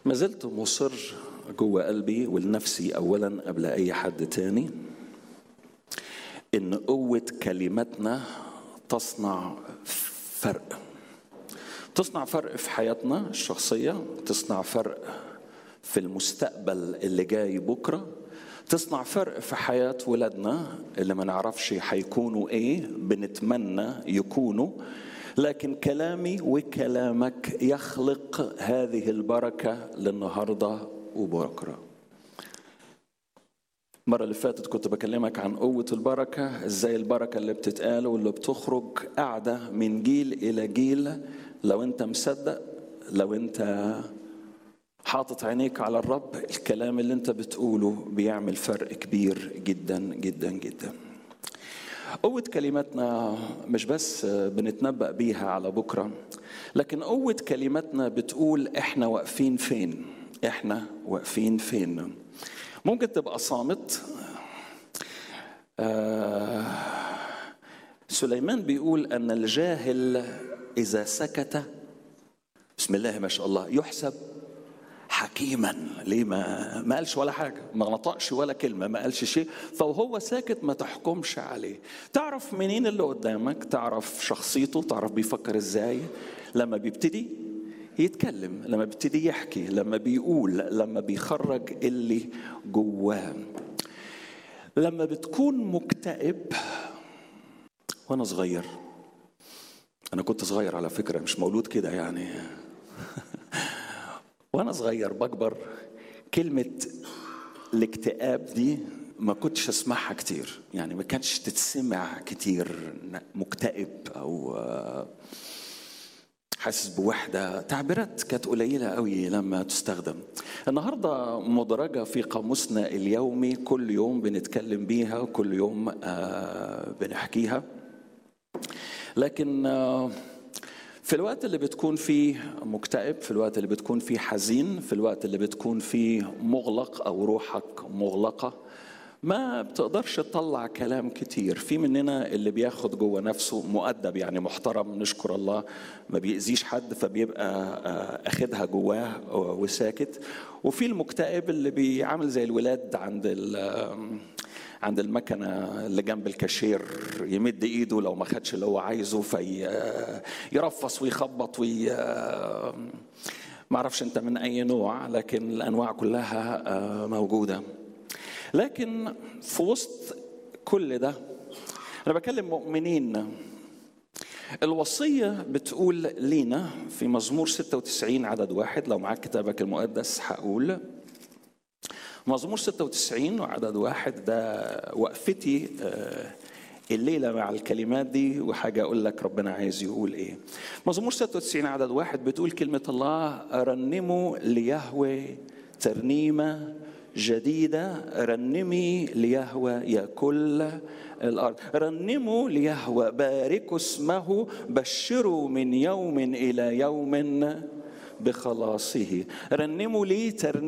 ما زلت مصر جوه قلبي ولنفسي اولا قبل اي حد تاني ان قوه كلماتنا تصنع فرق تصنع فرق في حياتنا الشخصيه تصنع فرق في المستقبل اللي جاي بكره تصنع فرق في حياة ولادنا اللي ما نعرفش هيكونوا ايه بنتمنى يكونوا لكن كلامي وكلامك يخلق هذه البركة للنهاردة وبكرة المرة اللي فاتت كنت بكلمك عن قوة البركة ازاي البركة اللي بتتقال واللي بتخرج قاعدة من جيل إلى جيل لو انت مصدق لو انت حاطط عينيك على الرب الكلام اللي انت بتقوله بيعمل فرق كبير جدا جدا جدا قوة كلماتنا مش بس بنتنبأ بيها على بكرة لكن قوة كلماتنا بتقول احنا واقفين فين احنا واقفين فين ممكن تبقى صامت آه سليمان بيقول ان الجاهل اذا سكت بسم الله ما شاء الله يحسب حكيما ليه ما ما قالش ولا حاجه ما نطقش ولا كلمه ما قالش شيء فوهو ساكت ما تحكمش عليه تعرف منين اللي قدامك تعرف شخصيته تعرف بيفكر ازاي لما بيبتدي يتكلم لما بيبتدي يحكي لما بيقول لما بيخرج اللي جواه لما بتكون مكتئب وانا صغير انا كنت صغير على فكره مش مولود كده يعني وانا صغير بكبر كلمه الاكتئاب دي ما كنتش اسمعها كتير يعني ما كانتش تتسمع كتير مكتئب او حاسس بوحدة تعبيرات كانت قليلة قوي لما تستخدم النهاردة مدرجة في قاموسنا اليومي كل يوم بنتكلم بيها وكل يوم بنحكيها لكن في الوقت اللي بتكون فيه مكتئب في الوقت اللي بتكون فيه حزين في الوقت اللي بتكون فيه مغلق او روحك مغلقه ما بتقدرش تطلع كلام كتير في مننا اللي بياخد جوه نفسه مؤدب يعني محترم نشكر الله ما بيأذيش حد فبيبقى اخدها جواه وساكت وفي المكتئب اللي بيعمل زي الولاد عند عند المكنه اللي جنب الكاشير يمد ايده لو ما خدش اللي هو عايزه في يرفص ويخبط وي ما اعرفش انت من اي نوع لكن الانواع كلها موجوده لكن في وسط كل ده انا بكلم مؤمنين الوصية بتقول لينا في مزمور 96 عدد واحد لو معاك كتابك المقدس هقول مزمور 96 وعدد واحد ده وقفتي الليله مع الكلمات دي وحاجه اقول لك ربنا عايز يقول ايه. مزمور 96 عدد واحد بتقول كلمه الله رنموا ليهوه ترنيمه جديده رنمي ليهوه يا كل الارض رنموا ليهوه باركوا اسمه بشروا من يوم الى يوم بخلاصه رنموا لي ترنيمه